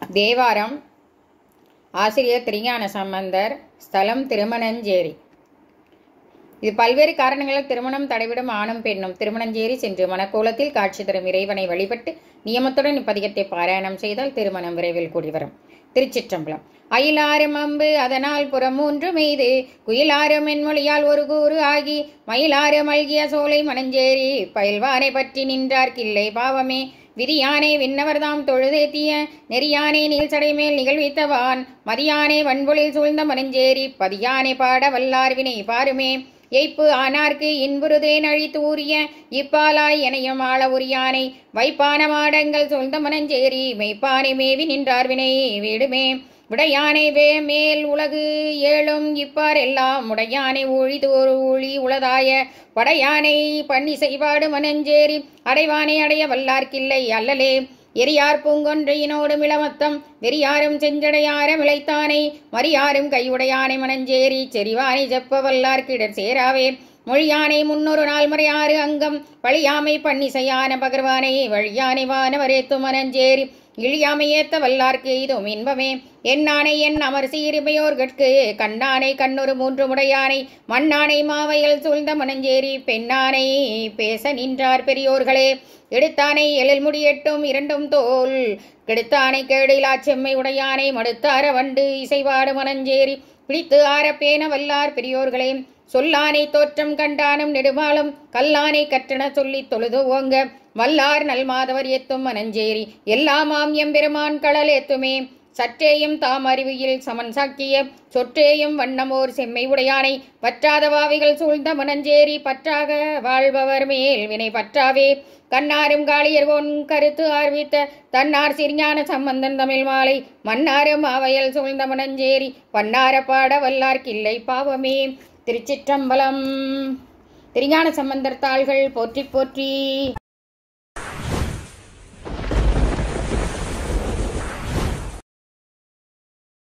தேவாரம் ஆசிரியர் திருஞான சம்பந்தர் ஸ்தலம் திருமணஞ்சேரி இது பல்வேறு காரணங்களால் திருமணம் தடைவிடும் ஆணும் பெண்ணும் திருமணஞ்சேரி சென்று மணக்கோலத்தில் காட்சி தரும் இறைவனை வழிபட்டு நியமத்துடன் இப்பதிகத்தை பாராயணம் செய்தால் திருமணம் விரைவில் கூடி வரும் திருச்சிற்றம்பலம் அயிலாரும் அம்பு அதனால் புறம் மூன்று மீது குயிலாரும் மென்மொழியால் ஒரு கூறு ஆகி மயிலாறு மல்கிய சோலை மணஞ்சேரி பயில்வானை பற்றி நின்றார்க்கில்லை பாவமே விதியானே விண்ணவர்தாம் தொழுதேத்திய நெறியானே நீள்சடை மேல் நிகழ்வித்தவான் மதியானே வன்பொழில் சூழ்ந்த மனஞ்சேரி பதியானே பாட வல்லார் வினை பாருமே எய்ப்பு ஆனார்க்கு இன்புறுதேன் அழித்து ஊறிய இப்பாலாய் எனையும் ஆள உரியானை வைப்பான மாடங்கள் சூழ்ந்த மனஞ்சேரி மெய்ப்பானை மேவி நின்றார் வினை வீடுமே விடையானை வே மேல் உலகு ஏழும் இப்பார் எல்லாம் உடையானை ஊழிதோறு ஊழி உளதாய படையானை பண்ணி செய்வாடு மனஞ்சேரி அடைவானை அடைய வல்லார்க்கில்லை அல்லலே எரியார் பூங்கொன்றையினோடு மிளமத்தம் வெறியாரும் செஞ்சடையாரம் இழைத்தானை மரியாரும் கையுடையானை மனஞ்சேரி செறிவானை செப்ப வல்லார்க்கிடர் சேராவே மொழியானை முன்னொரு நாள் மறையாறு அங்கம் பழியாமை பன்னிசையான பகர்வானை வழியானை வானவரேத்து மனஞ்சேரி இழியாமையேத்த வல்லார்க்கு இதுவும் இன்பமே என்னானை என் அமர் சீரிமையோர்கட்கு கண்ணானை கண்ணொரு மூன்று முடையானை மண்ணானை மாவையல் சூழ்ந்த மனஞ்சேரி பெண்ணானை பேச நின்றார் பெரியோர்களே எடுத்தானை எழில் முடியட்டும் இரண்டும் தோல் கெடுத்தானை கேடிலா செம்மை உடையானை மடுத்தார வண்டு இசைவாடு மனஞ்சேரி பிடித்து ஆர பேன வல்லார் பெரியோர்களே சொல்லானை தோற்றம் கண்டானும் நெடுமாலும் கல்லானை கற்றன சொல்லி தொழுது ஓங்க வல்லார் நல்மாதவர் ஏத்தும் மனஞ்சேரி எல்லாமாம் எம்பெருமான் கடல் ஏத்துமே சற்றேயும் தாம் அறிவியில் சமன் சாக்கிய சொற்றேயும் வண்ணமோர் செம்மை உடையானை பற்றாத வாவிகள் சூழ்ந்த மனஞ்சேரி பற்றாக வாழ்பவர் மேல் வினை பற்றாவே கண்ணாரும் காளியர் ஒன் கருத்து ஆர்வித்த தன்னார் சிறிஞான சம்பந்தன் தமிழ் மாலை மன்னாரும் அவையல் சூழ்ந்த மனஞ்சேரி பன்னார பாட வல்லார்க்கில்லை பாவமே திருச்சிற்றம்பலம் திருஞான சம்பந்தர் தாள்கள் போற்றி போற்றி